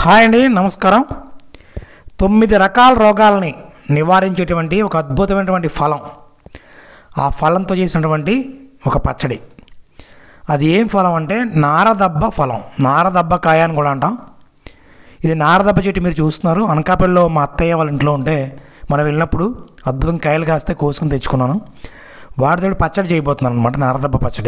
hi అండి నమస్కారం తొమ్మిది రకాల రోగాలని నివారించేటువంటి ఒక అద్భుతమైనటువంటి ఫలం ఆ ఫలంతో చేసినటువంటి ఒక పచ్చడి అది ఏం ఫలం అంటే నారదబ్బ ఫలం నారదబ్బకాయ అని కూడా అంటాం ఇది నారదబ్బ చెట్టు మీరు చూస్తున్నారు అనకాపల్లిలో మా అత్తయ్య వాళ్ళ ఇంట్లో ఉంటే మనం వెళ్ళినప్పుడు అద్భుతం కాయలు కాస్తే కోసుకొని తెచ్చుకున్నాను వాటితో పచ్చడి చేయబోతున్నాను అనమాట నారదబ్బ పచ్చడి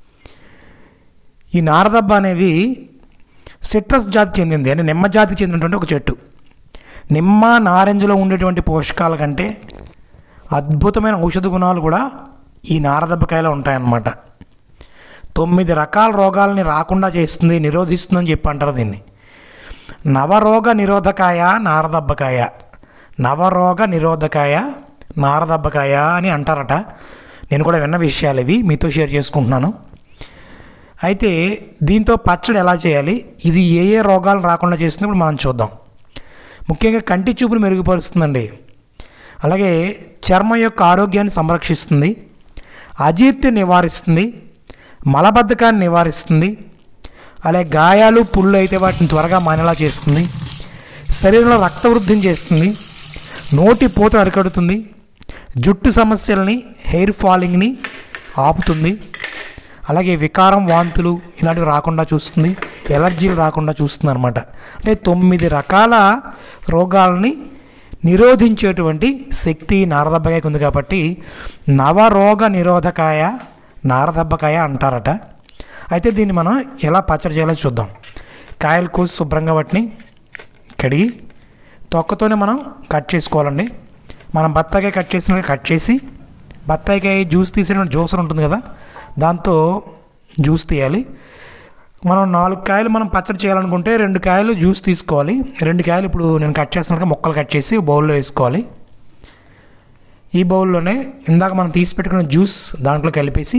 ఈ నారదబ్బ అనేది సిట్రస్ జాతి చెందింది అంటే నిమ్మ జాతికి చెందినటువంటి ఒక చెట్టు నిమ్మ నారింజలో ఉండేటువంటి పోషకాల కంటే అద్భుతమైన ఔషధ గుణాలు కూడా ఈ నారదబ్బకాయలో ఉంటాయన్నమాట తొమ్మిది రకాల రోగాలని రాకుండా చేస్తుంది నిరోధిస్తుందని చెప్పి అంటారు దీన్ని నవరోగ నిరోధకాయ నారదబ్బకాయ నవరోగ నిరోధకాయ నారదబ్బకాయ అని అంటారట నేను కూడా విన్న విషయాలు ఇవి మీతో షేర్ చేసుకుంటున్నాను అయితే దీంతో పచ్చడి ఎలా చేయాలి ఇది ఏ ఏ రోగాలు రాకుండా చేస్తుంది ఇప్పుడు మనం చూద్దాం ముఖ్యంగా కంటి చూపును మెరుగుపరుస్తుందండి అలాగే చర్మం యొక్క ఆరోగ్యాన్ని సంరక్షిస్తుంది అజీర్తి నివారిస్తుంది మలబద్ధకాన్ని నివారిస్తుంది అలాగే గాయాలు పుళ్ళు అయితే వాటిని త్వరగా మానేలా చేస్తుంది శరీరంలో రక్త వృద్ధిని చేస్తుంది నోటి పూత అరికడుతుంది జుట్టు సమస్యల్ని హెయిర్ ఫాలింగ్ని ఆపుతుంది అలాగే వికారం వాంతులు ఇలాంటివి రాకుండా చూస్తుంది ఎలర్జీలు రాకుండా చూస్తుంది అనమాట అంటే తొమ్మిది రకాల రోగాలని నిరోధించేటువంటి శక్తి నారదబ్బకాయకు ఉంది కాబట్టి నవరోగ నిరోధకాయ నారదబ్బకాయ అంటారట అయితే దీన్ని మనం ఎలా పచ్చడి చేయాలో చూద్దాం కాయలు కోసి శుభ్రంగా వాటిని కడిగి తొక్కతోనే మనం కట్ చేసుకోవాలండి మనం బత్తాకాయ కట్ చేసిన కట్ చేసి బత్తాయికాయ జ్యూస్ తీసిన జ్యూసర్ ఉంటుంది కదా దాంతో జ్యూస్ తీయాలి మనం నాలుగు కాయలు మనం పచ్చడి చేయాలనుకుంటే రెండు కాయలు జ్యూస్ తీసుకోవాలి రెండు కాయలు ఇప్పుడు నేను కట్ చేస్తున్నట్టుగా ముక్కలు కట్ చేసి బౌల్లో వేసుకోవాలి ఈ బౌల్లోనే ఇందాక మనం తీసి పెట్టుకున్న జ్యూస్ దాంట్లో కలిపేసి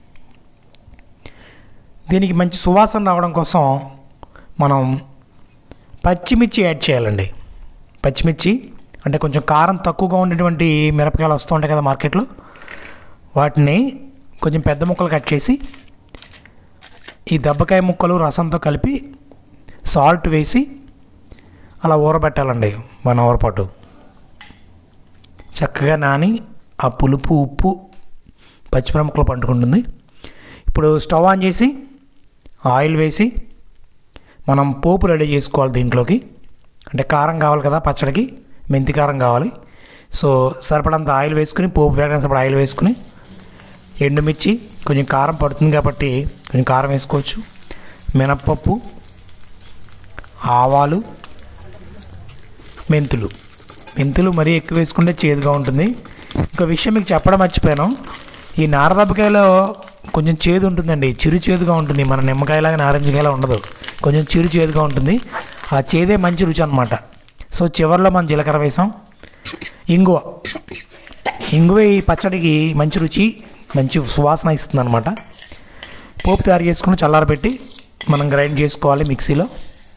దీనికి మంచి సువాసన రావడం కోసం మనం పచ్చిమిర్చి యాడ్ చేయాలండి పచ్చిమిర్చి అంటే కొంచెం కారం తక్కువగా ఉండేటువంటి మిరపకాయలు వస్తూ ఉంటాయి కదా మార్కెట్లో వాటిని కొంచెం పెద్ద ముక్కలు కట్ చేసి ఈ దెబ్బకాయ ముక్కలు రసంతో కలిపి సాల్ట్ వేసి అలా ఊరబెట్టాలండి వన్ అవర్ పాటు చక్కగా నాని ఆ పులుపు ఉప్పు పచ్చిమిరపకాయలు పండుకుంటుంది ఇప్పుడు స్టవ్ ఆన్ చేసి ఆయిల్ వేసి మనం పోపు రెడీ చేసుకోవాలి దీంట్లోకి అంటే కారం కావాలి కదా పచ్చడికి మెంతి కారం కావాలి సో సరిపడంత ఆయిల్ వేసుకుని పోపు వేగడానికి ఆయిల్ వేసుకుని ఎండుమిర్చి కొంచెం కారం పడుతుంది కాబట్టి కొంచెం కారం వేసుకోవచ్చు మినప్పప్పు ఆవాలు మెంతులు మెంతులు మరీ ఎక్కువ వేసుకుంటే చేదుగా ఉంటుంది ఇంకో విషయం మీకు చెప్పడం మర్చిపోయాను ఈ నారదబ్బకాయలో కొంచెం చేదు ఉంటుందండి చిరు చేదుగా ఉంటుంది మన నిమ్మకాయలాగా నారింజకాయలా ఉండదు కొంచెం చిరు చేదుగా ఉంటుంది ఆ చేదే మంచి రుచి అనమాట సో చివరిలో మనం జీలకర్ర వేసాం ఇంగువ ఇంగువ ఈ పచ్చడికి మంచి రుచి మంచి సువాసన ఇస్తుంది అనమాట పోపు తయారు చేసుకుని చల్లారబెట్టి మనం గ్రైండ్ చేసుకోవాలి మిక్సీలో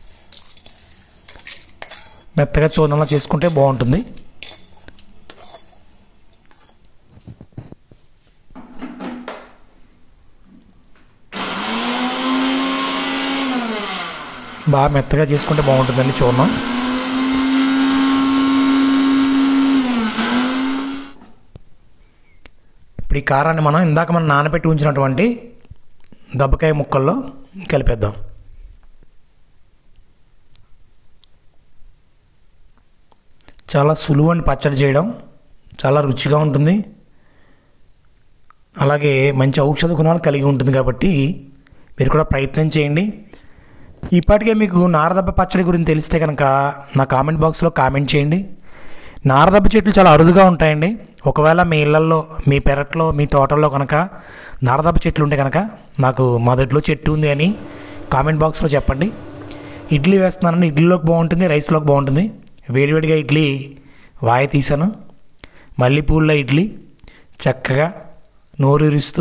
మెత్తగా చూడంలా చేసుకుంటే బాగుంటుంది బాగా మెత్తగా చేసుకుంటే బాగుంటుందండి చూర్ణం ఇప్పుడు ఈ కారాన్ని మనం ఇందాక మనం నానబెట్టి ఉంచినటువంటి దబ్బకాయ ముక్కల్లో కలిపేద్దాం చాలా సులువని పచ్చడి చేయడం చాలా రుచిగా ఉంటుంది అలాగే మంచి ఔషధ గుణాలు కలిగి ఉంటుంది కాబట్టి మీరు కూడా ప్రయత్నం చేయండి ఇప్పటికే మీకు నారదబ్బ పచ్చడి గురించి తెలిస్తే కనుక నా కామెంట్ బాక్స్లో కామెంట్ చేయండి నారదబ్బ చెట్లు చాలా అరుదుగా ఉంటాయండి ఒకవేళ మీ ఇళ్ళల్లో మీ పెరట్లో మీ తోటల్లో కనుక నారదబ్బ చెట్లు ఉంటే కనుక నాకు మొదట్లో చెట్టు ఉంది అని కామెంట్ బాక్స్లో చెప్పండి ఇడ్లీ వేస్తున్నానని ఇడ్లీలోకి బాగుంటుంది రైస్లోకి బాగుంటుంది వేడివేడిగా ఇడ్లీ వాయ తీసాను మల్లెపూల ఇడ్లీ చక్కగా నోరూరిస్తూ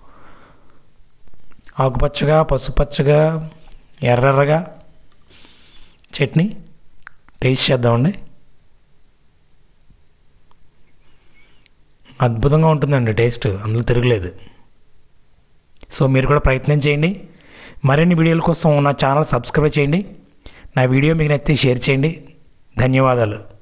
ఆకుపచ్చగా పసుపచ్చగా ఎర్రెర్రగా చట్నీ టేస్ట్ చేద్దామండి అద్భుతంగా ఉంటుందండి టేస్ట్ అందులో తిరగలేదు సో మీరు కూడా ప్రయత్నం చేయండి మరిన్ని వీడియోల కోసం నా ఛానల్ సబ్స్క్రైబ్ చేయండి నా వీడియో మీకు నచ్చితే షేర్ చేయండి ధన్యవాదాలు